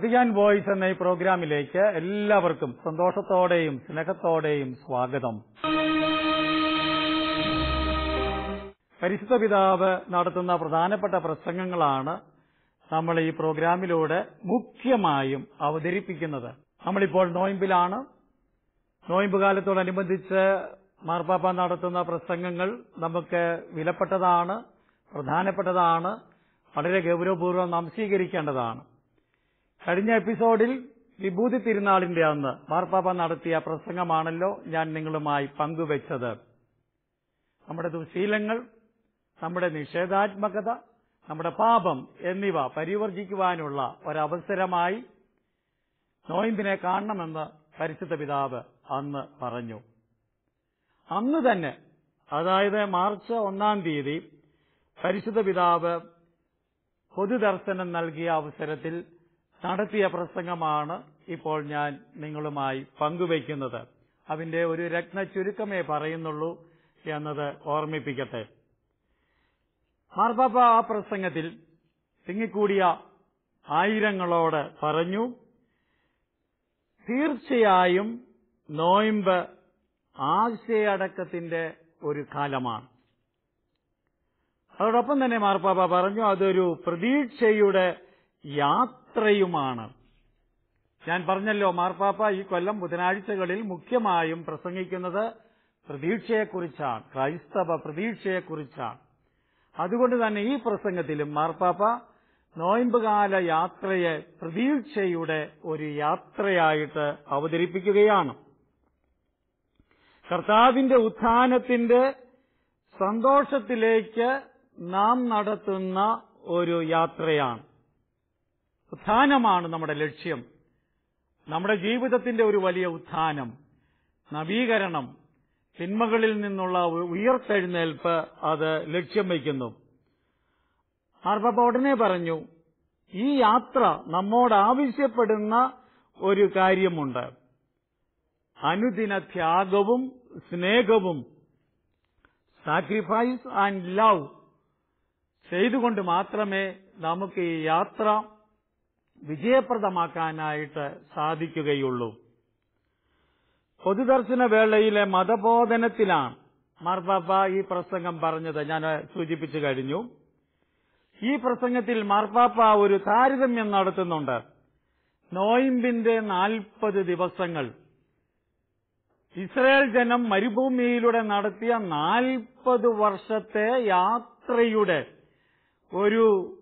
Vatican voice എന്ന ഈ പ്രോഗ്രാമിലേക്ക് എല്ലാവർക്കും സന്തോഷത്തോടെയും സ്നേഹത്തോടെയും സ്വാഗതം പരിശുദ്ധ പിതാവ് നടത്തുന്ന പ്രധാനപ്പെട്ട പ്രസംഗങ്ങളാണ് നമ്മൾ ഈ പ്രോഗ്രാമിലൂടെ മുഖ്യമായും അവതരിപ്പിക്കുന്നത് നമ്മളിപ്പോൾ നോയമ്പിലാണ് നോയമ്പ് കാലത്തോടനുബന്ധിച്ച് മാർപ്പാപ്പ നടത്തുന്ന പ്രസംഗങ്ങൾ നമുക്ക് വിലപ്പെട്ടതാണ് പ്രധാനപ്പെട്ടതാണ് വളരെ ഗൗരവപൂർവ്വം നാം സ്വീകരിക്കേണ്ടതാണ് കഴിഞ്ഞ എപ്പിസോഡിൽ വിഭൂതി തിരുനാളിന്റെ അന്ന് മാർപ്പാപ്പ നടത്തിയ പ്രസംഗമാണല്ലോ ഞാൻ നിങ്ങളുമായി പങ്കുവച്ചത് നമ്മുടെ ദുശീലങ്ങൾ നമ്മുടെ നിഷേധാത്മകത നമ്മുടെ പാപം എന്നിവ പരിവർജിക്കുവാനുള്ള ഒരവസരമായി നോയിമ്പിനെ കാണണമെന്ന് പരിശുദ്ധ പിതാവ് അന്ന് പറഞ്ഞു അന്ന് തന്നെ അതായത് മാർച്ച് ഒന്നാം തീയതി പരിശുദ്ധ പിതാവ് പൊതുദർശനം നൽകിയ അവസരത്തിൽ നടത്തിയ പ്രസംഗമാണ് ഇപ്പോൾ ഞാൻ നിങ്ങളുമായി പങ്കുവയ്ക്കുന്നത് അതിന്റെ ഒരു രത്ന ചുരുക്കമേ പറയുന്നുള്ളൂ എന്നത് ഓർമ്മിപ്പിക്കട്ടെ മാർപ്പാപ്പ ആ പ്രസംഗത്തിൽ തിങ്ങിക്കൂടിയ ആയിരങ്ങളോട് പറഞ്ഞു തീർച്ചയായും നോയിമ്പ് ആശയടക്കത്തിന്റെ ഒരു കാലമാണ് അതോടൊപ്പം തന്നെ മാർപ്പാപ്പ പറഞ്ഞു അതൊരു പ്രതീക്ഷയുടെ യാത്രയുമാണ് ഞാൻ പറഞ്ഞല്ലോ മാർപ്പാപ്പ ഈ കൊല്ലം ബുധനാഴ്ചകളിൽ മുഖ്യമായും പ്രസംഗിക്കുന്നത് പ്രതീക്ഷയെക്കുറിച്ചാണ് ക്രൈസ്തവ പ്രതീക്ഷയെക്കുറിച്ചാണ് അതുകൊണ്ട് തന്നെ ഈ പ്രസംഗത്തിലും മാർപ്പാപ്പ നോയമ്പുകാല യാത്രയെ പ്രതീക്ഷയുടെ ഒരു യാത്രയായിട്ട് അവതരിപ്പിക്കുകയാണ് കർത്താവിന്റെ ഉത്ഥാനത്തിന്റെ സന്തോഷത്തിലേക്ക് നാം നടത്തുന്ന ഒരു യാത്രയാണ് ഉത്ഥാനമാണ് നമ്മുടെ ലക്ഷ്യം നമ്മുടെ ജീവിതത്തിന്റെ ഒരു വലിയ ഉത്ഥാനം നവീകരണം തിന്മകളിൽ നിന്നുള്ള ഉയർത്തെഴുന്നേൽപ്പ് അത് ലക്ഷ്യം വയ്ക്കുന്നു മാർപ്പാപ്പ ഉടനെ പറഞ്ഞു ഈ യാത്ര നമ്മോട് ആവശ്യപ്പെടുന്ന ഒരു കാര്യമുണ്ട് അനുദിന ത്യാഗവും സ്നേഹവും സാക്രിഫൈസ് ആൻഡ് ലവ് ചെയ്തുകൊണ്ട് മാത്രമേ നമുക്ക് ഈ യാത്ര വിജയപ്രദമാക്കാനായിട്ട് സാധിക്കുകയുള്ളൂ പൊതുദർശന വേളയിലെ മതബോധനത്തിലാണ് മാർപ്പാപ്പ ഈ പ്രസംഗം പറഞ്ഞത് ഞാൻ സൂചിപ്പിച്ചു കഴിഞ്ഞു ഈ പ്രസംഗത്തിൽ മാർപ്പാപ്പ ഒരു താരതമ്യം നടത്തുന്നുണ്ട് നോയിമ്പിന്റെ നാൽപ്പത് ദിവസങ്ങൾ ഇസ്രായേൽ ജനം മരുഭൂമിയിലൂടെ നടത്തിയ നാൽപ്പത് വർഷത്തെ യാത്രയുടെ ഒരു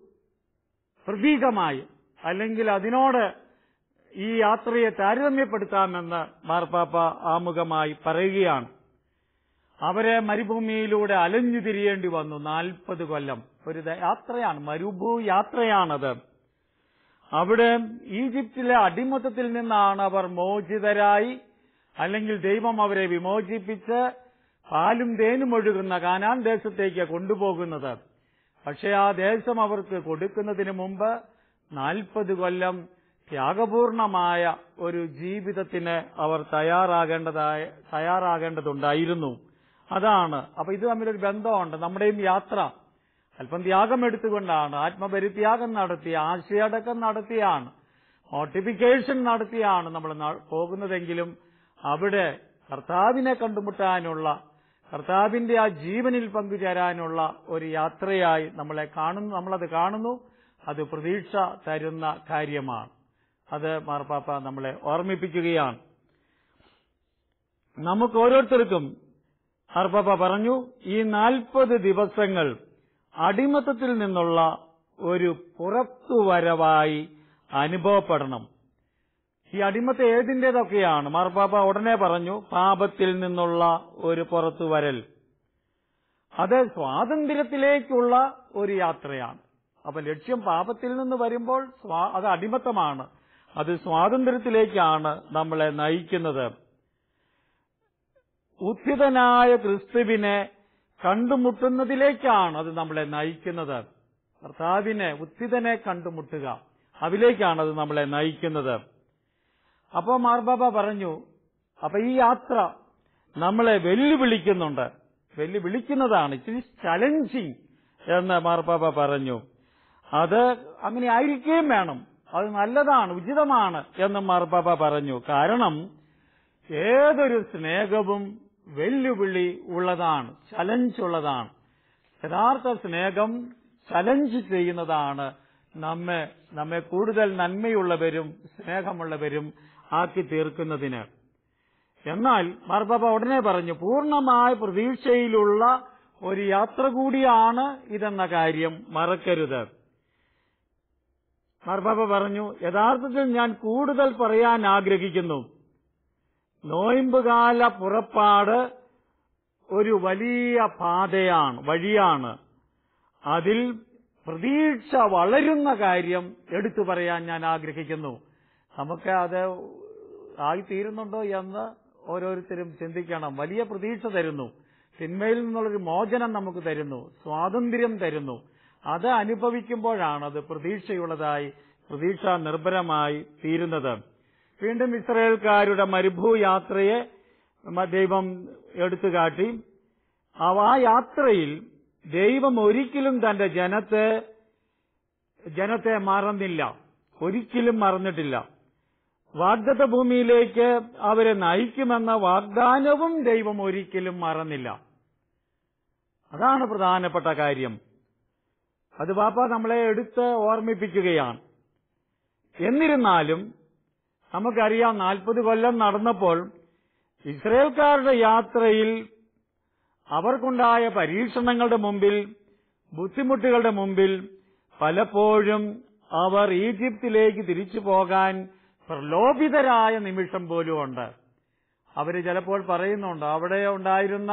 പ്രതീകമായി അല്ലെങ്കിൽ അതിനോട് ഈ യാത്രയെ താരതമ്യപ്പെടുത്താമെന്ന് മാർപ്പാപ്പ ആമുഖമായി പറയുകയാണ് അവരെ മരുഭൂമിയിലൂടെ അലഞ്ഞു തിരിയേണ്ടി വന്നു നാൽപ്പത് കൊല്ലം ഒരു യാത്രയാണ് മരുഭൂ യാത്രയാണത് അവിടെ ഈജിപ്തിലെ അടിമത്തത്തിൽ നിന്നാണ് അവർ മോചിതരായി അല്ലെങ്കിൽ ദൈവം അവരെ വിമോചിപ്പിച്ച് പാലും തേനും ഒഴുകുന്ന കാനാൻ ദേശത്തേക്ക് കൊണ്ടുപോകുന്നത് പക്ഷെ ആ ദേശം അവർക്ക് കൊടുക്കുന്നതിന് മുമ്പ് നാൽപ്പത് കൊല്ലം ത്യാഗപൂർണമായ ഒരു ജീവിതത്തിന് അവർ തയ്യാറാകേണ്ടതായ തയ്യാറാകേണ്ടതുണ്ടായിരുന്നു അതാണ് അപ്പൊ ഇത് തമ്മിലൊരു ബന്ധമുണ്ട് നമ്മുടെയും യാത്ര അല്പം ത്യാഗം എടുത്തുകൊണ്ടാണ് ആത്മപരിത്യാഗം നടത്തി ആശയടക്കം നടത്തിയാണ് മോട്ടിഫിക്കേഷൻ നടത്തിയാണ് നമ്മൾ പോകുന്നതെങ്കിലും അവിടെ കർത്താവിനെ കണ്ടുമുട്ടാനുള്ള കർത്താവിന്റെ ആ ജീവനിൽ പങ്കുചേരാനുള്ള ഒരു യാത്രയായി നമ്മളെ കാണുന്നു നമ്മളത് കാണുന്നു അത് പ്രതീക്ഷ തരുന്ന കാര്യമാണ് അത് മാർപ്പാപ്പ നമ്മളെ ഓർമ്മിപ്പിക്കുകയാണ് നമുക്ക് ഓരോരുത്തർക്കും മാർപ്പാപ്പ പറഞ്ഞു ഈ നാൽപ്പത് ദിവസങ്ങൾ അടിമത്തത്തിൽ നിന്നുള്ള ഒരു പുറത്തുവരവായി അനുഭവപ്പെടണം ഈ അടിമത്തെ ഏതിൻ്റെതൊക്കെയാണ് മാർപ്പാപ്പ ഉടനെ പറഞ്ഞു പാപത്തിൽ നിന്നുള്ള ഒരു പുറത്തുവരൽ അത് സ്വാതന്ത്ര്യത്തിലേക്കുള്ള ഒരു യാത്രയാണ് അപ്പൊ ലക്ഷ്യം പാപത്തിൽ നിന്ന് വരുമ്പോൾ അത് അടിമത്തമാണ് അത് സ്വാതന്ത്ര്യത്തിലേക്കാണ് നമ്മളെ നയിക്കുന്നത് ഉത്ഥിതനായ ക്രിസ്തുവിനെ കണ്ടുമുട്ടുന്നതിലേക്കാണ് അത് നമ്മളെ നയിക്കുന്നത് കർത്താവിനെ ഉത്ഥിതനെ കണ്ടുമുട്ടുക അതിലേക്കാണ് അത് നമ്മളെ നയിക്കുന്നത് അപ്പോ മാർബാബ പറഞ്ഞു അപ്പൊ ഈ യാത്ര നമ്മളെ വെല്ലുവിളിക്കുന്നുണ്ട് വെല്ലുവിളിക്കുന്നതാണ് ഇച്ചിരി ചലഞ്ചിങ് എന്ന് മാർപ്പാപ്പ പറഞ്ഞു അത് അങ്ങനെ ആയിരിക്കുകയും വേണം അത് നല്ലതാണ് ഉചിതമാണ് എന്നും മാർപ്പാപ്പ പറഞ്ഞു കാരണം ഏതൊരു സ്നേഹവും വെല്ലുവിളി ഉള്ളതാണ് ചലഞ്ച് ഉള്ളതാണ് യഥാർത്ഥ സ്നേഹം ചലഞ്ച് ചെയ്യുന്നതാണ് നമ്മെ നമ്മെ കൂടുതൽ നന്മയുള്ളവരും സ്നേഹമുള്ളവരും ആക്കി തീർക്കുന്നതിന് എന്നാൽ മാർപ്പാപ്പ ഉടനെ പറഞ്ഞു പൂർണ്ണമായ പ്രതീക്ഷയിലുള്ള ഒരു യാത്ര കൂടിയാണ് ഇതെന്ന കാര്യം മറക്കരുത് മാർപ്പാപ്പ പറഞ്ഞു യഥാർത്ഥത്തിൽ ഞാൻ കൂടുതൽ പറയാൻ ആഗ്രഹിക്കുന്നു നോയമ്പുകാല പുറപ്പാട് ഒരു വലിയ പാതയാണ് വഴിയാണ് അതിൽ പ്രതീക്ഷ വളരുന്ന കാര്യം എടുത്തു പറയാൻ ഞാൻ ആഗ്രഹിക്കുന്നു നമുക്ക് അത് ആയിത്തീരുന്നുണ്ടോ എന്ന് ഓരോരുത്തരും ചിന്തിക്കണം വലിയ പ്രതീക്ഷ തരുന്നു തിന്മയിൽ നിന്നുള്ളൊരു മോചനം നമുക്ക് തരുന്നു സ്വാതന്ത്ര്യം തരുന്നു അത് അനുഭവിക്കുമ്പോഴാണ് അത് പ്രതീക്ഷയുള്ളതായി പ്രതീക്ഷ നിർഭരമായി തീരുന്നത് വീണ്ടും ഇസ്രയേൽക്കാരുടെ മരുഭൂയാത്രയെ ദൈവം എടുത്തുകാട്ടി ആ യാത്രയിൽ ദൈവം ഒരിക്കലും തന്റെ ജനത്തെ ജനത്തെ മറന്നില്ല ഒരിക്കലും മറന്നിട്ടില്ല വാഗ്ദത്ത ഭൂമിയിലേക്ക് അവരെ നയിക്കുമെന്ന വാഗ്ദാനവും ദൈവം ഒരിക്കലും മറന്നില്ല അതാണ് പ്രധാനപ്പെട്ട കാര്യം അത് പാപ്പ നമ്മളെ എടുത്ത് ഓർമ്മിപ്പിക്കുകയാണ് എന്നിരുന്നാലും നമുക്കറിയാം നാൽപ്പത് കൊല്ലം നടന്നപ്പോൾ ഇസ്രയേൽക്കാരുടെ യാത്രയിൽ അവർക്കുണ്ടായ പരീക്ഷണങ്ങളുടെ മുമ്പിൽ ബുദ്ധിമുട്ടുകളുടെ മുമ്പിൽ പലപ്പോഴും അവർ ഈജിപ്തിലേക്ക് തിരിച്ചു പോകാൻ പ്രലോഭിതരായ നിമിഷം പോലും ഉണ്ട് അവര് ചിലപ്പോൾ പറയുന്നുണ്ട് അവിടെ ഉണ്ടായിരുന്ന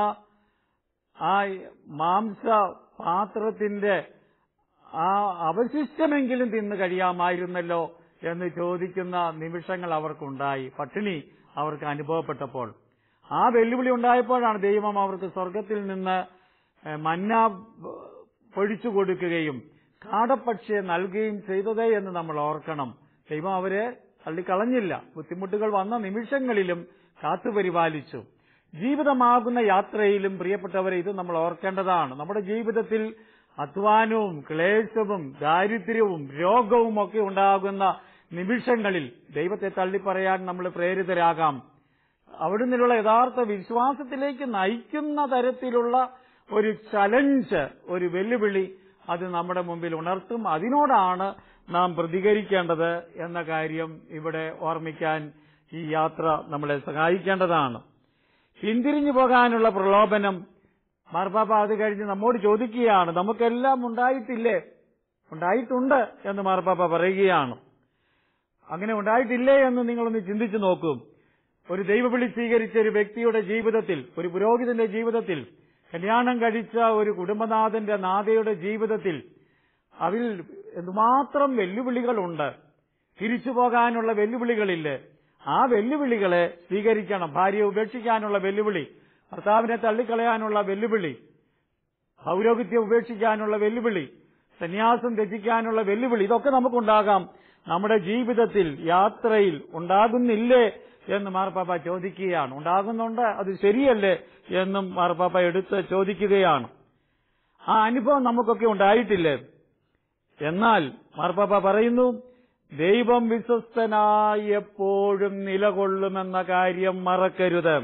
ആ മാംസ പാത്രത്തിന്റെ ആ അവശിഷ്ടമെങ്കിലും തിന്നു കഴിയാമായിരുന്നല്ലോ എന്ന് ചോദിക്കുന്ന നിമിഷങ്ങൾ അവർക്കുണ്ടായി പട്ടിണി അവർക്ക് അനുഭവപ്പെട്ടപ്പോൾ ആ വെല്ലുവിളി ഉണ്ടായപ്പോഴാണ് ദൈവം അവർക്ക് സ്വർഗത്തിൽ നിന്ന് മന്ന പൊഴിച്ചു കൊടുക്കുകയും കാടപ്പക്ഷിയെ നൽകുകയും ചെയ്തത് എന്ന് നമ്മൾ ഓർക്കണം ദൈവം അവരെ തള്ളിക്കളഞ്ഞില്ല ബുദ്ധിമുട്ടുകൾ വന്ന നിമിഷങ്ങളിലും കാത്തുപരിപാലിച്ചു ജീവിതമാകുന്ന യാത്രയിലും പ്രിയപ്പെട്ടവരെ ഇത് നമ്മൾ ഓർക്കേണ്ടതാണ് നമ്മുടെ ജീവിതത്തിൽ അധ്വാനവും ക്ലേശവും ദാരിദ്ര്യവും രോഗവും ഒക്കെ ഉണ്ടാകുന്ന നിമിഷങ്ങളിൽ ദൈവത്തെ തള്ളിപ്പറയാൻ നമ്മൾ പ്രേരിതരാകാം അവിടെ നിന്നുള്ള യഥാർത്ഥ വിശ്വാസത്തിലേക്ക് നയിക്കുന്ന തരത്തിലുള്ള ഒരു ചലഞ്ച് ഒരു വെല്ലുവിളി അത് നമ്മുടെ മുമ്പിൽ ഉണർത്തും അതിനോടാണ് നാം പ്രതികരിക്കേണ്ടത് എന്ന കാര്യം ഇവിടെ ഓർമ്മിക്കാൻ ഈ യാത്ര നമ്മളെ സഹായിക്കേണ്ടതാണ് പിന്തിരിഞ്ഞു പോകാനുള്ള പ്രലോഭനം മാർപ്പാപ്പ അത് കഴിഞ്ഞ് നമ്മോട് ചോദിക്കുകയാണ് നമുക്കെല്ലാം ഉണ്ടായിട്ടില്ലേ ഉണ്ടായിട്ടുണ്ട് എന്ന് മാർപ്പാപ്പ പറയുകയാണ് അങ്ങനെ ഉണ്ടായിട്ടില്ലേ എന്ന് നിങ്ങളൊന്ന് ചിന്തിച്ചു നോക്കൂ ഒരു ദൈവവിളി സ്വീകരിച്ച ഒരു വ്യക്തിയുടെ ജീവിതത്തിൽ ഒരു പുരോഹിതന്റെ ജീവിതത്തിൽ കല്യാണം കഴിച്ച ഒരു കുടുംബനാഥന്റെ നാഥയുടെ ജീവിതത്തിൽ അതിൽ എന്തുമാത്രം വെല്ലുവിളികളുണ്ട് തിരിച്ചു പോകാനുള്ള വെല്ലുവിളികളില്ലേ ആ വെല്ലുവിളികളെ സ്വീകരിക്കണം ഭാര്യയെ ഉപേക്ഷിക്കാനുള്ള വെല്ലുവിളി ഭർത്താവിനെ തള്ളിക്കളയാനുള്ള വെല്ലുവിളി പൗരോഹിത്യം ഉപേക്ഷിക്കാനുള്ള വെല്ലുവിളി സന്യാസം ത്യജിക്കാനുള്ള വെല്ലുവിളി ഇതൊക്കെ നമുക്കുണ്ടാകാം നമ്മുടെ ജീവിതത്തിൽ യാത്രയിൽ ഉണ്ടാകുന്നില്ലേ എന്ന് മാർപ്പാപ്പ ചോദിക്കുകയാണ് ഉണ്ടാകുന്നുണ്ട് അത് ശരിയല്ലേ എന്നും മാർപ്പാപ്പ എടുത്ത് ചോദിക്കുകയാണ് ആ അനുഭവം നമുക്കൊക്കെ ഉണ്ടായിട്ടില്ലേ എന്നാൽ മാർപ്പാപ്പ പറയുന്നു ദൈവം വിശ്വസ്തനായി എപ്പോഴും നിലകൊള്ളുമെന്ന കാര്യം മറക്കരുത്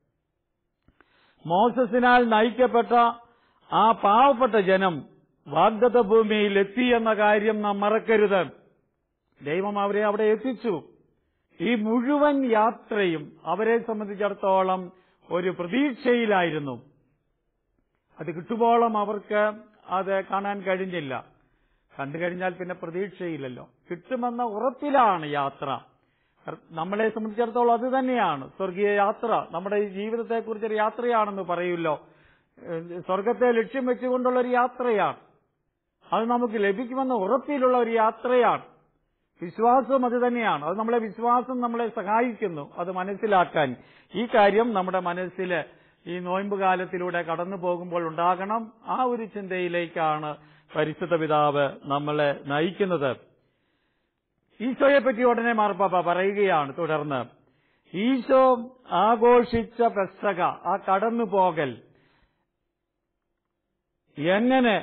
മോസസിനാൽ നയിക്കപ്പെട്ട ആ പാവപ്പെട്ട ജനം വാഗ്ദത്ത ഭൂമിയിൽ എത്തി എന്ന കാര്യം നാം മറക്കരുത് ദൈവം അവരെ അവിടെ എത്തിച്ചു ഈ മുഴുവൻ യാത്രയും അവരെ സംബന്ധിച്ചിടത്തോളം ഒരു പ്രതീക്ഷയിലായിരുന്നു അത് കിട്ടുമ്പോളം അവർക്ക് അത് കാണാൻ കഴിഞ്ഞില്ല കണ്ടു കഴിഞ്ഞാൽ പിന്നെ പ്രതീക്ഷയില്ലല്ലോ കിട്ടുമെന്ന ഉറപ്പിലാണ് യാത്ര നമ്മളെ സംബന്ധിച്ചിടത്തോളം അത് തന്നെയാണ് സ്വർഗീയ യാത്ര നമ്മുടെ ഈ ജീവിതത്തെക്കുറിച്ചൊരു യാത്രയാണെന്ന് പറയൂല്ലോ സ്വർഗത്തെ ലക്ഷ്യം വെച്ചുകൊണ്ടുള്ള ഒരു യാത്രയാണ് അത് നമുക്ക് ലഭിക്കുമെന്ന ഉറപ്പിലുള്ള ഒരു യാത്രയാണ് വിശ്വാസവും അത് തന്നെയാണ് അത് നമ്മളെ വിശ്വാസം നമ്മളെ സഹായിക്കുന്നു അത് മനസ്സിലാക്കാൻ ഈ കാര്യം നമ്മുടെ മനസ്സിൽ ഈ നോയമ്പ് കാലത്തിലൂടെ കടന്നു പോകുമ്പോൾ ഉണ്ടാകണം ആ ഒരു ചിന്തയിലേക്കാണ് പരിശുദ്ധ പിതാവ് നമ്മളെ നയിക്കുന്നത് ഈശോയെ പറ്റി ഉടനെ മാർപ്പാപ്പ പറയുകയാണ് തുടർന്ന് ഈശോ ആഘോഷിച്ച പെസക ആ കടന്നുപോകൽ എങ്ങനെ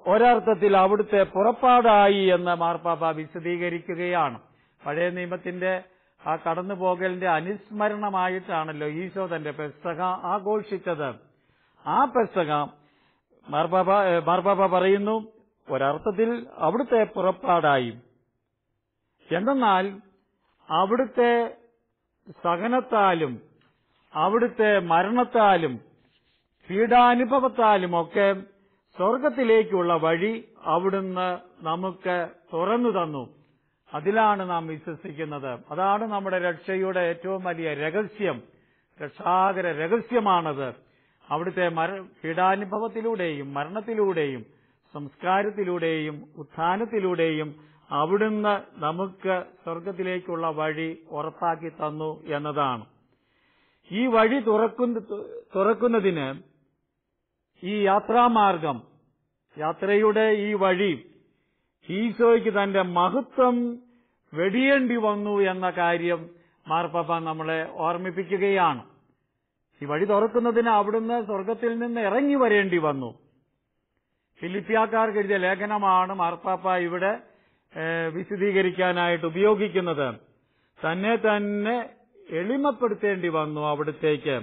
ഒരർത്ഥത്തിൽ അവിടുത്തെ പുറപ്പാടായി എന്ന് മാർപ്പാപ്പ വിശദീകരിക്കുകയാണ് പഴയ നിയമത്തിന്റെ ആ കടന്നുപോകലിന്റെ അനുസ്മരണമായിട്ടാണല്ലോ ഈശോ തന്റെ പെസക ആഘോഷിച്ചത് ആ പെസക മാർപ്പാപ്പ ഏ, മാർപ്പാപ്പ പറയുന്നു ഒരർത്ഥത്തിൽ അവിടുത്തെ പുറപ്പാടായി എന്തെന്നാൽ അവിടുത്തെ സഹനത്താലും അവിടുത്തെ മരണത്താലും പീഡാനുഭവത്താലുമൊക്കെ സ്വർഗത്തിലേക്കുള്ള വഴി അവിടുന്ന് നമുക്ക് തുറന്നു തന്നു അതിലാണ് നാം വിശ്വസിക്കുന്നത് അതാണ് നമ്മുടെ രക്ഷയുടെ ഏറ്റവും വലിയ രഹസ്യം രക്ഷാകര രഹസ്യമാണത് അവിടുത്തെ മര പീഡാനുഭവത്തിലൂടെയും മരണത്തിലൂടെയും സംസ്കാരത്തിലൂടെയും ഉത്ഥാനത്തിലൂടെയും അവിടുന്ന് നമുക്ക് സ്വർഗത്തിലേക്കുള്ള വഴി ഉറപ്പാക്കി തന്നു എന്നതാണ് ഈ വഴി തുറക്കുന്ന തുറക്കുന്നതിന് ഈ യാത്രാമാർഗം യാത്രയുടെ ഈ വഴി ഈശോയ്ക്ക് തന്റെ മഹത്വം വെടിയേണ്ടി വന്നു എന്ന കാര്യം മാർപ്പാപ്പ നമ്മളെ ഓർമ്മിപ്പിക്കുകയാണ് ഈ വഴി തുറക്കുന്നതിന് അവിടുന്ന് സ്വർഗത്തിൽ നിന്ന് ഇറങ്ങി വരേണ്ടി വന്നു ഫിലിപ്പിയാക്കാർക്ക് എഴുതിയ ലേഖനമാണ് മാർപ്പാപ്പ ഇവിടെ ഏഹ്, വിശദീകരിക്കാനായിട്ട് ഉപയോഗിക്കുന്നത് തന്നെ തന്നെ എളിമപ്പെടുത്തേണ്ടി വന്നു അവിടത്തേക്ക്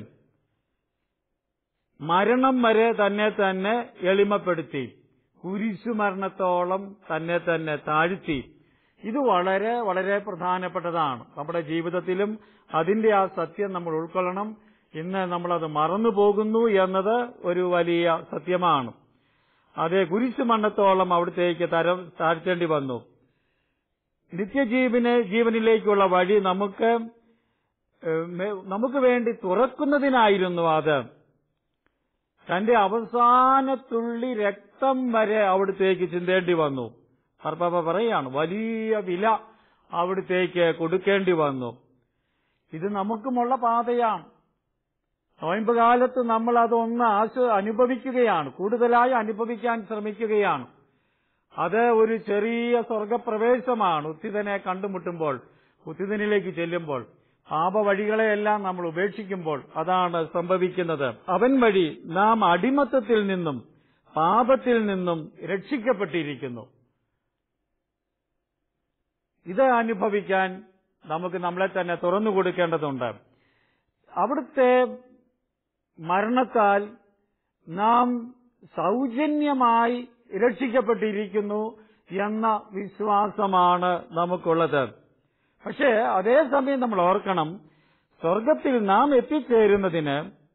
മരണം വരെ തന്നെ തന്നെ എളിമപ്പെടുത്തി കുരിശുമരണത്തോളം തന്നെ തന്നെ താഴ്ത്തി ഇത് വളരെ വളരെ പ്രധാനപ്പെട്ടതാണ് നമ്മുടെ ജീവിതത്തിലും അതിന്റെ ആ സത്യം നമ്മൾ ഉൾക്കൊള്ളണം ഇന്ന് നമ്മളത് മറന്നു പോകുന്നു എന്നത് ഒരു വലിയ സത്യമാണ് അതെ കുരിശുമരണത്തോളം അവിടത്തേക്ക് തരം താഴ്ത്തേണ്ടി വന്നു നിത്യജീവന് ജീവനിലേക്കുള്ള വഴി നമുക്ക് ഏഹ്, മെ- നമുക്ക് വേണ്ടി തുറക്കുന്നതിനായിരുന്നു അത് തന്റെ അവസാന തുള്ളി രക്തം വരെ അവിടത്തേക്ക് ചിന്തേണ്ടി വന്നു കർപ്പാപ്പ പറയാണ് വലിയ വില അവിടത്തേക്ക് കൊടുക്കേണ്ടി വന്നു ഇത് നമുക്കുമുള്ള പാതയാണ് നോയമ്പ് കാലത്ത് നമ്മൾ അതൊന്ന് ആശ അനുഭവിക്കുകയാണ് കൂടുതലായി അനുഭവിക്കാൻ ശ്രമിക്കുകയാണ് അത് ഒരു ചെറിയ സ്വർഗപ്രവേശമാണ് ഉത്തിതനെ കണ്ടുമുട്ടുമ്പോൾ ഉത്തിതനിലേക്ക് ചെല്ലുമ്പോൾ പാപവഴികളെയെല്ലാം നമ്മൾ ഉപേക്ഷിക്കുമ്പോൾ അതാണ് സംഭവിക്കുന്നത് അവൻ വഴി നാം അടിമത്തത്തിൽ നിന്നും പാപത്തിൽ നിന്നും രക്ഷിക്കപ്പെട്ടിരിക്കുന്നു ഇത് അനുഭവിക്കാൻ നമുക്ക് നമ്മളെ തന്നെ തുറന്നു കൊടുക്കേണ്ടതുണ്ട് അവിടുത്തെ മരണത്താൽ നാം സൗജന്യമായി രക്ഷിക്കപ്പെട്ടിരിക്കുന്നു എന്ന വിശ്വാസമാണ് നമുക്കുള്ളത് പക്ഷേ അതേസമയം നമ്മൾ ഓർക്കണം സ്വർഗത്തിൽ നാം എത്തിച്ചേരുന്നതിന്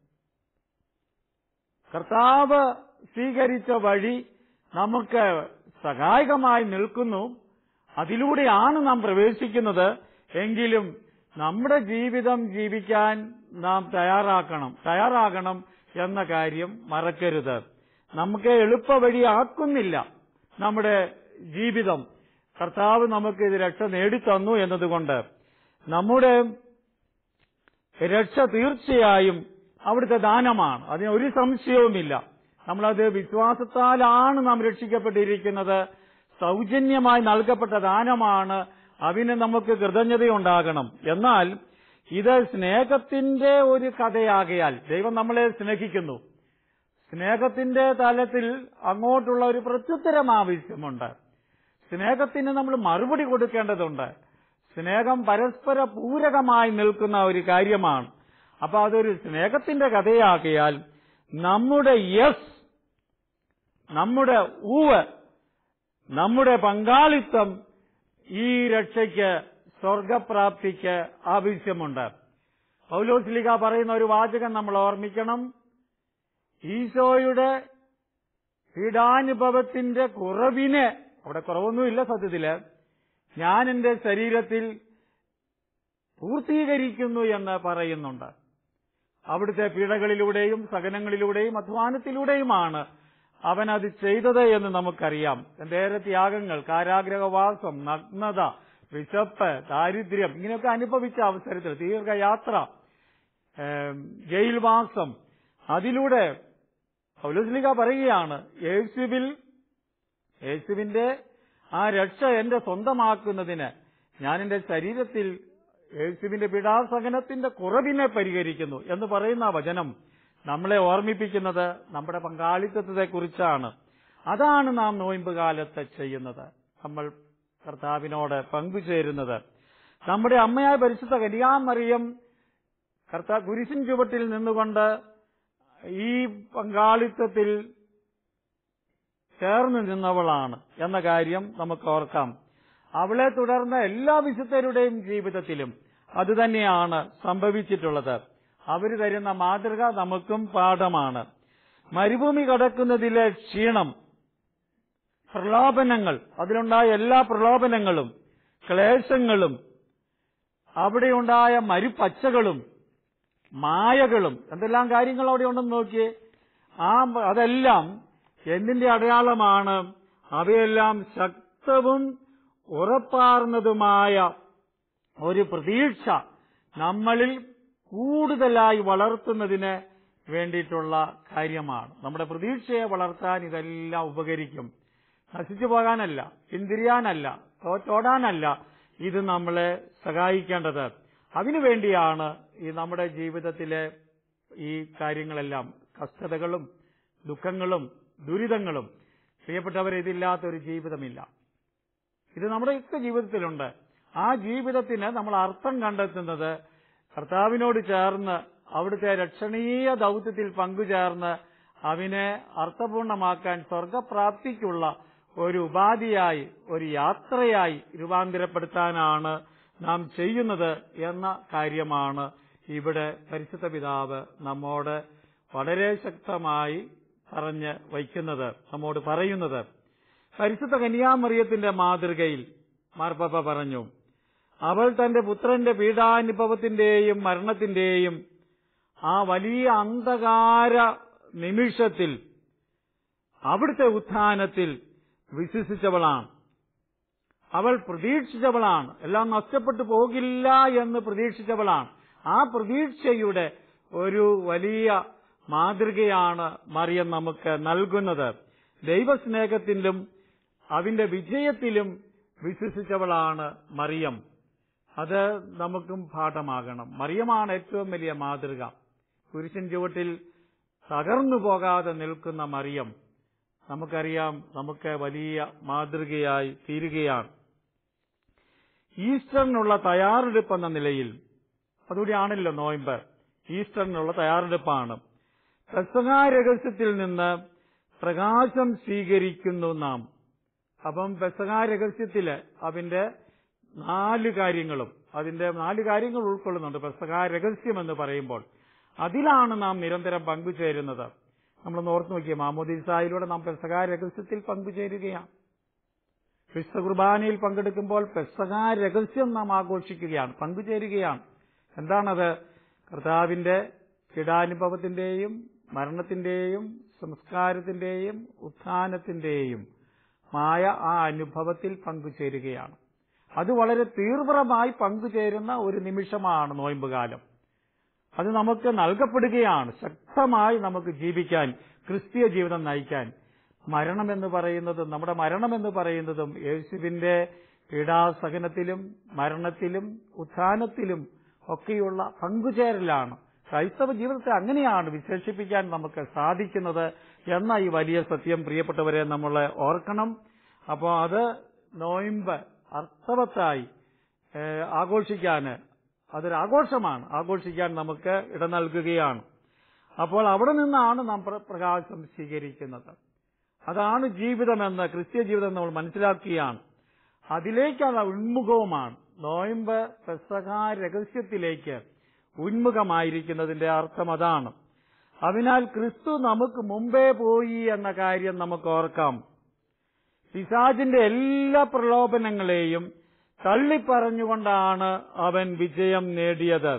കർത്താവ് സ്വീകരിച്ച വഴി നമുക്ക് സഹായകമായി നിൽക്കുന്നു അതിലൂടെയാണ് നാം പ്രവേശിക്കുന്നത് എങ്കിലും നമ്മുടെ ജീവിതം ജീവിക്കാൻ നാം തയ്യാറാക്കണം തയ്യാറാകണം എന്ന കാര്യം മറക്കരുത് നമുക്ക് എളുപ്പ വഴിയാക്കുന്നില്ല നമ്മുടെ ജീവിതം കർത്താവ് നമുക്ക് ഇത് രക്ഷ നേടിത്തന്നു എന്നതുകൊണ്ട് നമ്മുടെ രക്ഷ തീർച്ചയായും അവിടുത്തെ ദാനമാണ് അതിന് ഒരു സംശയവുമില്ല നമ്മളത് വിശ്വാസത്താലാണ് നാം രക്ഷിക്കപ്പെട്ടിരിക്കുന്നത് സൗജന്യമായി നൽകപ്പെട്ട ദാനമാണ് അതിന് നമുക്ക് കൃതജ്ഞതയുണ്ടാകണം എന്നാൽ ഇത് സ്നേഹത്തിന്റെ ഒരു കഥയാകയാൽ ദൈവം നമ്മളെ സ്നേഹിക്കുന്നു സ്നേഹത്തിന്റെ തലത്തിൽ അങ്ങോട്ടുള്ള ഒരു പ്രത്യുത്തരം ആവശ്യമുണ്ട് സ്നേഹത്തിന് നമ്മൾ മറുപടി കൊടുക്കേണ്ടതുണ്ട് സ്നേഹം പരസ്പര പൂരകമായി നിൽക്കുന്ന ഒരു കാര്യമാണ് അപ്പൊ അതൊരു സ്നേഹത്തിന്റെ കഥയാക്കിയാൽ നമ്മുടെ യെസ് നമ്മുടെ ഊവ് നമ്മുടെ പങ്കാളിത്തം ഈ രക്ഷയ്ക്ക് സ്വർഗപ്രാപ്തിക്ക് ആവശ്യമുണ്ട് പൗലോസ്ലിക പറയുന്ന ഒരു വാചകം നമ്മൾ ഓർമ്മിക്കണം ഈശോയുടെ പീഡാനുഭവത്തിന്റെ കുറവിന് അവിടെ കുറവൊന്നുമില്ല സത്യത്തില് ഞാൻ എന്റെ ശരീരത്തിൽ പൂർത്തീകരിക്കുന്നു എന്ന് പറയുന്നുണ്ട് അവിടുത്തെ പീഡകളിലൂടെയും സഹനങ്ങളിലൂടെയും അധ്വാനത്തിലൂടെയുമാണ് അവൻ അത് ചെയ്തത് എന്ന് നമുക്കറിയാം തന്റെ ത്യാഗങ്ങൾ കാരാഗ്രഹവാസം നഗ്നത വിശപ്പ് ദാരിദ്ര്യം ഇങ്ങനെയൊക്കെ അനുഭവിച്ച അവസരത്തിൽ ദീർഘയാത്ര ഏം, ജയിൽവാസം അതിലൂടെ പൗലസ്ലിക പറയുകയാണ് യേശുവിൽ യേശുവിന്റെ ആ രക്ഷ എന്റെ സ്വന്തമാക്കുന്നതിന് ഞാൻ എന്റെ ശരീരത്തിൽ യേശുവിന്റെ പീഡാസഹനത്തിന്റെ കുറവിനെ പരിഹരിക്കുന്നു എന്ന് പറയുന്ന ആ വചനം നമ്മളെ ഓർമ്മിപ്പിക്കുന്നത് നമ്മുടെ പങ്കാളിത്തത്തെക്കുറിച്ചാണ് അതാണ് നാം നോയമ്പ് കാലത്ത് ചെയ്യുന്നത് നമ്മൾ കർത്താവിനോട് പങ്കുചേരുന്നത് നമ്മുടെ അമ്മയായ പരിശുദ്ധ കന്യാമറിയം കർത്താ കുരിശിൻ ചുവട്ടിൽ നിന്നുകൊണ്ട് ഈ പങ്കാളിത്തത്തിൽ ചേർന്ന് നിന്നവളാണ് എന്ന കാര്യം നമുക്ക് ഓർക്കാം അവളെ തുടർന്ന് എല്ലാ വിശുദ്ധരുടെയും ജീവിതത്തിലും അതുതന്നെയാണ് സംഭവിച്ചിട്ടുള്ളത് അവർ തരുന്ന മാതൃക നമുക്കും പാഠമാണ് മരുഭൂമി കടക്കുന്നതിലെ ക്ഷീണം പ്രലോഭനങ്ങൾ അതിലുണ്ടായ എല്ലാ പ്രലോഭനങ്ങളും ക്ലേശങ്ങളും അവിടെയുണ്ടായ മരുപ്പച്ചകളും മായകളും എന്തെല്ലാം കാര്യങ്ങൾ അവിടെ ഉണ്ടെന്ന് നോക്കിയേ ആ അതെല്ലാം എന്തിന്റെ അടയാളമാണ് അവയെല്ലാം ശക്തവും ഉറപ്പാർന്നതുമായ ഒരു പ്രതീക്ഷ നമ്മളിൽ കൂടുതലായി വളർത്തുന്നതിന് വേണ്ടിയിട്ടുള്ള കാര്യമാണ് നമ്മുടെ പ്രതീക്ഷയെ വളർത്താൻ ഇതെല്ലാം ഉപകരിക്കും നശിച്ചു പോകാനല്ല പിന്തിരിയാനല്ല തോറ്റോടാനല്ല ഇത് നമ്മളെ സഹായിക്കേണ്ടത് അതിനുവേണ്ടിയാണ് ഈ നമ്മുടെ ജീവിതത്തിലെ ഈ കാര്യങ്ങളെല്ലാം കഷ്ടതകളും ദുഃഖങ്ങളും ദുരിതങ്ങളും പ്രിയപ്പെട്ടവരെ ഇതില്ലാത്ത ഒരു ജീവിതമില്ല ഇത് നമ്മുടെയൊക്കെ ജീവിതത്തിലുണ്ട് ആ ജീവിതത്തിന് നമ്മൾ അർത്ഥം കണ്ടെത്തുന്നത് കർത്താവിനോട് ചേർന്ന് അവിടുത്തെ രക്ഷണീയ ദൗത്യത്തിൽ പങ്കുചേർന്ന് അവനെ അർത്ഥപൂർണമാക്കാൻ സ്വർഗപ്രാപ്തിക്കുള്ള ഒരു ഉപാധിയായി ഒരു യാത്രയായി രൂപാന്തരപ്പെടുത്താനാണ് നാം ചെയ്യുന്നത് എന്ന കാര്യമാണ് ഇവിടെ പരിശുദ്ധ പിതാവ് നമ്മോട് വളരെ ശക്തമായി പറഞ്ഞ് വയ്ക്കുന്നത് നമ്മോട് പറയുന്നത് പരിശുദ്ധ കന്യാമറിയത്തിന്റെ മാതൃകയിൽ മാർപ്പാപ്പ പറഞ്ഞു അവൾ തന്റെ പുത്രന്റെ പീഡാനുഭവത്തിന്റെയും മരണത്തിന്റെയും ആ വലിയ അന്ധകാര നിമിഷത്തിൽ അവിടുത്തെ ഉത്ഥാനത്തിൽ വിശ്വസിച്ചവളാണ് അവൾ പ്രതീക്ഷിച്ചവളാണ് എല്ലാം നഷ്ടപ്പെട്ടു പോകില്ല എന്ന് പ്രതീക്ഷിച്ചവളാണ് ആ പ്രതീക്ഷയുടെ ഒരു വലിയ മാതൃകയാണ് മറിയം നമുക്ക് നൽകുന്നത് ദൈവസ്നേഹത്തിലും അതിന്റെ വിജയത്തിലും വിശ്വസിച്ചവളാണ് മറിയം അത് നമുക്കും പാഠമാകണം മറിയമാണ് ഏറ്റവും വലിയ മാതൃക കുരിശൻ ചുവട്ടിൽ തകർന്നു പോകാതെ നിൽക്കുന്ന മറിയം നമുക്കറിയാം നമുക്ക് വലിയ മാതൃകയായി തീരുകയാണ് ഈസ്റ്ററിനുള്ള തയ്യാറെടുപ്പ് എന്ന നിലയിൽ അതുകൂടിയാണല്ലോ നോയമ്പ് ഈസ്റ്ററിനുള്ള തയ്യാറെടുപ്പാണ് പെസഹാ രഹസ്യത്തിൽ നിന്ന് പ്രകാശം സ്വീകരിക്കുന്നു നാം അപ്പം പെസഹാ രഹസ്യത്തില് അതിന്റെ നാല് കാര്യങ്ങളും അതിന്റെ നാല് കാര്യങ്ങൾ ഉൾക്കൊള്ളുന്നുണ്ട് പെസഹാ രഹസ്യം എന്ന് പറയുമ്പോൾ അതിലാണ് നാം നിരന്തരം പങ്കുചേരുന്നത് നമ്മളൊന്ന് ഓർത്ത് നോക്കിയ മാമോദീസായിലൂടെ നാം പെസഹാ രഹസ്യത്തിൽ പങ്കുചേരുകയാണ് വിശുദ്ധ കുർബാനയിൽ പങ്കെടുക്കുമ്പോൾ പെസഹാ രഹസ്യം നാം ആഘോഷിക്കുകയാണ് പങ്കുചേരുകയാണ് എന്താണത് കർത്താവിന്റെ പീഡാനുഭവത്തിന്റെയും മരണത്തിന്റെയും സംസ്കാരത്തിന്റെയും ഉത്ഥാനത്തിന്റെയും മായ ആ അനുഭവത്തിൽ പങ്കുചേരുകയാണ് അത് വളരെ തീവ്രമായി പങ്കുചേരുന്ന ഒരു നിമിഷമാണ് നോയമ്പുകാലം അത് നമുക്ക് നൽകപ്പെടുകയാണ് ശക്തമായി നമുക്ക് ജീവിക്കാൻ ക്രിസ്തീയ ജീവിതം നയിക്കാൻ മരണം എന്ന് പറയുന്നതും നമ്മുടെ മരണം എന്ന് പറയുന്നതും യേശുവിന്റെ പീഡാസഹനത്തിലും മരണത്തിലും ഉത്ഥാനത്തിലും ഒക്കെയുള്ള പങ്കുചേരലാണ് ക്രൈസ്തവ ജീവിതത്തെ അങ്ങനെയാണ് വിശേഷിപ്പിക്കാൻ നമുക്ക് സാധിക്കുന്നത് എന്ന ഈ വലിയ സത്യം പ്രിയപ്പെട്ടവരെ നമ്മൾ ഓർക്കണം അപ്പോൾ അത് നോയിമ്പ് അർത്ഥവത്തായി ആഘോഷിക്കാൻ അതൊരു ആഘോഷമാണ് ആഘോഷിക്കാൻ നമുക്ക് ഇട നൽകുകയാണ് അപ്പോൾ അവിടെ നിന്നാണ് നാം പ്രകാശം സ്വീകരിക്കുന്നത് അതാണ് ജീവിതമെന്ന് ക്രിസ്ത്യ ജീവിതം നമ്മൾ മനസ്സിലാക്കുകയാണ് അതിലേക്കാണ് ഉന്മുഖവുമാണ് നോയമ്പ് പെസഹ രഹസ്യത്തിലേക്ക് ഉന്മുഖമായിരിക്കുന്നതിന്റെ അർത്ഥം അതാണ് അതിനാൽ ക്രിസ്തു നമുക്ക് മുമ്പേ പോയി എന്ന കാര്യം നമുക്ക് ഓർക്കാം പിശാചിന്റെ എല്ലാ പ്രലോഭനങ്ങളെയും തള്ളിപ്പറഞ്ഞുകൊണ്ടാണ് അവൻ വിജയം നേടിയത്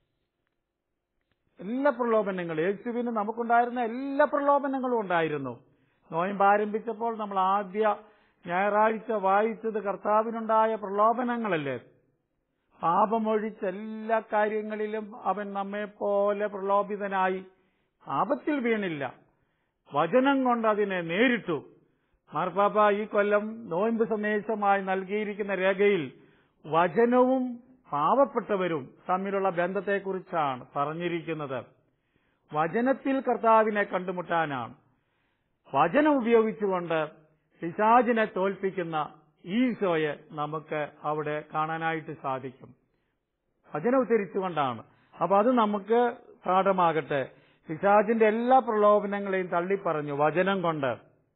എല്ലാ പ്രലോഭനങ്ങളും യേശുവിന് നമുക്കുണ്ടായിരുന്ന എല്ലാ പ്രലോഭനങ്ങളും ഉണ്ടായിരുന്നു നോയമ്പ് ആരംഭിച്ചപ്പോൾ നമ്മൾ ആദ്യ ഞായറാഴ്ച വായിച്ചത് കർത്താവിനുണ്ടായ പ്രലോഭനങ്ങളല്ലേ പാപമൊഴിച്ച എല്ലാ കാര്യങ്ങളിലും അവൻ നമ്മെ പോലെ പ്രലോഭിതനായി പാപത്തിൽ വീണില്ല വചനം കൊണ്ട് അതിനെ നേരിട്ടു മാർപ്പാപ്പ ഈ കൊല്ലം നോയമ്പ് സന്ദേശമായി നൽകിയിരിക്കുന്ന രേഖയിൽ വചനവും പാവപ്പെട്ടവരും തമ്മിലുള്ള ബന്ധത്തെക്കുറിച്ചാണ് പറഞ്ഞിരിക്കുന്നത് വചനത്തിൽ കർത്താവിനെ കണ്ടുമുട്ടാനാണ് വചനം ഉപയോഗിച്ചുകൊണ്ട് പിശാചിനെ തോൽപ്പിക്കുന്ന ഈശോയെ നമുക്ക് അവിടെ കാണാനായിട്ട് സാധിക്കും വചനം ഉദ്ധരിച്ചുകൊണ്ടാണ് അപ്പൊ അത് നമുക്ക് പാഠമാകട്ടെ പിശാചിന്റെ എല്ലാ പ്രലോഭനങ്ങളെയും തള്ളിപ്പറഞ്ഞു വചനം കൊണ്ട്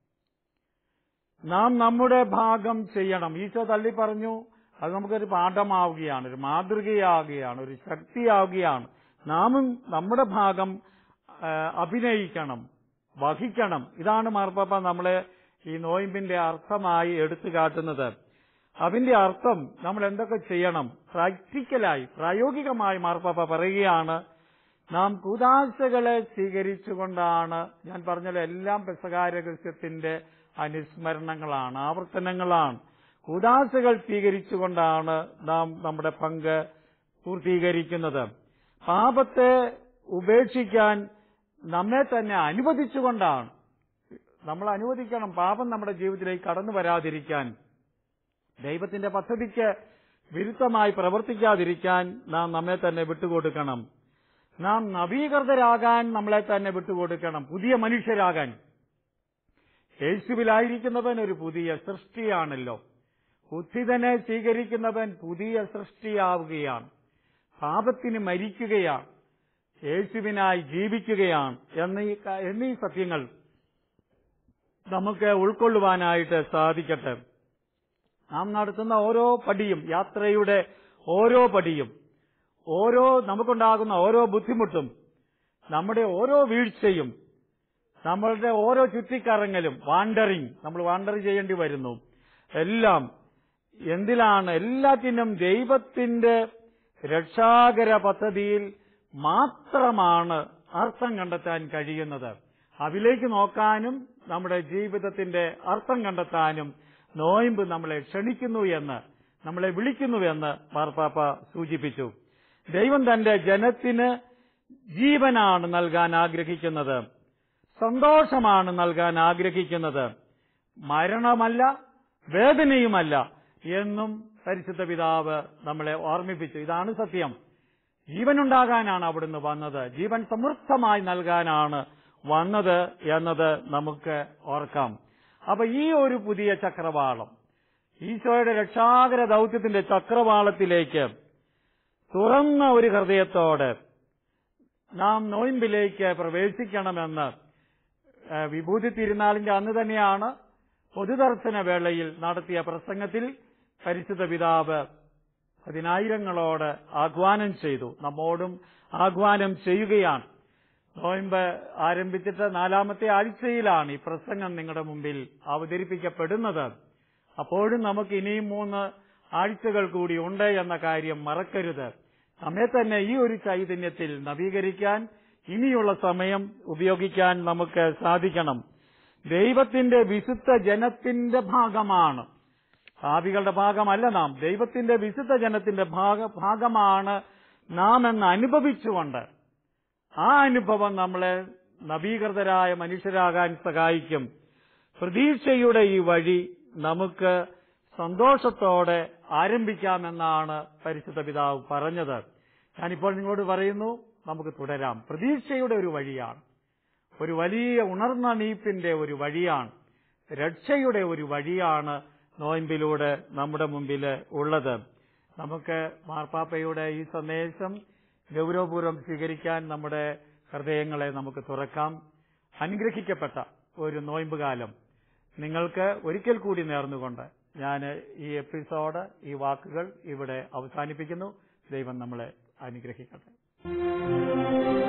നാം നമ്മുടെ ഭാഗം ചെയ്യണം ഈശോ തള്ളിപ്പറഞ്ഞു അത് നമുക്കൊരു പാഠമാവുകയാണ് ഒരു മാതൃകയാവുകയാണ് ഒരു ശക്തിയാവുകയാണ് നാമും നമ്മുടെ ഭാഗം ആ, അഭിനയിക്കണം വഹിക്കണം ഇതാണ് മാർപ്പാപ്പ നമ്മളെ ഈ നോയിമ്പിന്റെ അർത്ഥമായി എടുത്തു കാട്ടുന്നത് അതിന്റെ അർത്ഥം നമ്മൾ എന്തൊക്കെ ചെയ്യണം പ്രാക്ടിക്കലായി പ്രായോഗികമായി മാർപ്പാപ്പ പറയുകയാണ് നാം കൂതാശകളെ സ്വീകരിച്ചുകൊണ്ടാണ് ഞാൻ പറഞ്ഞല്ലോ എല്ലാം പെസകാരകൃത്യത്തിന്റെ അനുസ്മരണങ്ങളാണ് ആവർത്തനങ്ങളാണ് കൂതാശകൾ സ്വീകരിച്ചുകൊണ്ടാണ് നാം നമ്മുടെ പങ്ക് പൂർത്തീകരിക്കുന്നത് പാപത്തെ ഉപേക്ഷിക്കാൻ നമ്മെ തന്നെ അനുവദിച്ചുകൊണ്ടാണ് നമ്മൾ അനുവദിക്കണം പാപം നമ്മുടെ ജീവിതത്തിലേക്ക് കടന്നു വരാതിരിക്കാൻ ദൈവത്തിന്റെ പദ്ധതിക്ക് വിരുദ്ധമായി പ്രവർത്തിക്കാതിരിക്കാൻ നാം നമ്മെ തന്നെ വിട്ടുകൊടുക്കണം നാം നവീകൃതരാകാൻ നമ്മളെ തന്നെ വിട്ടുകൊടുക്കണം പുതിയ മനുഷ്യരാകാൻ യേശുവിലായിരിക്കുന്നവൻ ഒരു പുതിയ സൃഷ്ടിയാണല്ലോ ഉദ്ധിതനെ സ്വീകരിക്കുന്നവൻ പുതിയ സൃഷ്ടിയാവുകയാണ് പാപത്തിന് മരിക്കുകയാണ് യേശുവിനായി ജീവിക്കുകയാണ് എന്നീ ക- എന്നീ സത്യങ്ങൾ നമുക്ക് ഉൾക്കൊള്ളുവാനായിട്ട് സാധിക്കട്ടെ നാം നടത്തുന്ന ഓരോ പടിയും യാത്രയുടെ ഓരോ പടിയും ഓരോ നമുക്കുണ്ടാകുന്ന ഓരോ ബുദ്ധിമുട്ടും നമ്മുടെ ഓരോ വീഴ്ചയും നമ്മളുടെ ഓരോ ചുറ്റിക്കറങ്ങലും വാണ്ടറിങ് നമ്മൾ വാണ്ടർ ചെയ്യേണ്ടി വരുന്നു എല്ലാം എന്തിലാണ് എല്ലാത്തിനും ദൈവത്തിന്റെ രക്ഷാകര പദ്ധതിയിൽ മാത്രമാണ് അർത്ഥം കണ്ടെത്താൻ കഴിയുന്നത് അതിലേക്ക് നോക്കാനും നമ്മുടെ ജീവിതത്തിന്റെ അർത്ഥം കണ്ടെത്താനും നോയിമ്പ് നമ്മളെ ക്ഷണിക്കുന്നു എന്ന് നമ്മളെ വിളിക്കുന്നുവെന്ന് മാർപ്പാപ്പ സൂചിപ്പിച്ചു ദൈവം തന്റെ ജനത്തിന് ജീവനാണ് നൽകാൻ ആഗ്രഹിക്കുന്നത് സന്തോഷമാണ് നൽകാൻ ആഗ്രഹിക്കുന്നത് മരണമല്ല വേദനയുമല്ല എന്നും പരിശുദ്ധ പിതാവ് നമ്മളെ ഓർമ്മിപ്പിച്ചു ഇതാണ് സത്യം ജീവനുണ്ടാകാനാണ് അവിടുന്ന് വന്നത് ജീവൻ സമൃദ്ധമായി നൽകാനാണ് വന്നത് എന്നത് നമുക്ക് ഓർക്കാം അപ്പൊ ഈ ഒരു പുതിയ ചക്രവാളം ഈശോയുടെ രക്ഷാകര ദൗത്യത്തിന്റെ ചക്രവാളത്തിലേക്ക് തുറന്ന ഒരു ഹൃദയത്തോടെ നാം നോയിമ്പിലേക്ക് പ്രവേശിക്കണമെന്ന് ഏഹ്, വിഭൂതി തിരുനാളിന്റെ അന്ന് തന്നെയാണ് പൊതുദർശന വേളയിൽ നടത്തിയ പ്രസംഗത്തിൽ പരിശുദ്ധ പിതാവ് പതിനായിരങ്ങളോട് ആഹ്വാനം ചെയ്തു നമ്മോടും ആഹ്വാനം ചെയ്യുകയാണ് നോയമ്പ് ആരംഭിച്ചിട്ട് നാലാമത്തെ ആഴ്ചയിലാണ് ഈ പ്രസംഗം നിങ്ങളുടെ മുമ്പിൽ അവതരിപ്പിക്കപ്പെടുന്നത് അപ്പോഴും നമുക്ക് ഇനിയും മൂന്ന് ആഴ്ചകൾ കൂടി ഉണ്ട് എന്ന കാര്യം മറക്കരുത് നമ്മെ തന്നെ ഈ ഒരു ചൈതന്യത്തിൽ നവീകരിക്കാൻ ഇനിയുള്ള സമയം ഉപയോഗിക്കാൻ നമുക്ക് സാധിക്കണം ദൈവത്തിന്റെ വിശുദ്ധ ജനത്തിന്റെ ഭാഗമാണ് പാപികളുടെ ഭാഗമല്ല നാം ദൈവത്തിന്റെ വിശുദ്ധ ജനത്തിന്റെ ഭാഗ ഭാഗമാണ് നാം എന്ന് അനുഭവിച്ചുകൊണ്ട് ആ അനുഭവം നമ്മളെ നവീകൃതരായ മനുഷ്യരാകാൻ സഹായിക്കും പ്രതീക്ഷയുടെ ഈ വഴി നമുക്ക് സന്തോഷത്തോടെ ആരംഭിക്കാമെന്നാണ് പരിശുദ്ധ പിതാവ് പറഞ്ഞത് ഞാനിപ്പോൾ നിങ്ങളോട് പറയുന്നു നമുക്ക് തുടരാം പ്രതീക്ഷയുടെ ഒരു വഴിയാണ് ഒരു വലിയ ഉണർന്നണീപ്പിന്റെ ഒരു വഴിയാണ് രക്ഷയുടെ ഒരു വഴിയാണ് നോയമ്പിലൂടെ നമ്മുടെ മുമ്പിൽ ഉള്ളത് നമുക്ക് മാർപ്പാപ്പയുടെ ഈ സന്ദേശം ഗൗരവപൂർവ്വം സ്വീകരിക്കാൻ നമ്മുടെ ഹൃദയങ്ങളെ നമുക്ക് തുറക്കാം അനുഗ്രഹിക്കപ്പെട്ട ഒരു നോയമ്പ് കാലം നിങ്ങൾക്ക് ഒരിക്കൽ കൂടി നേർന്നുകൊണ്ട് ഞാൻ ഈ എപ്പിസോഡ് ഈ വാക്കുകൾ ഇവിടെ അവസാനിപ്പിക്കുന്നു ദൈവം നമ്മളെ അനുഗ്രഹിക്കട്ടെ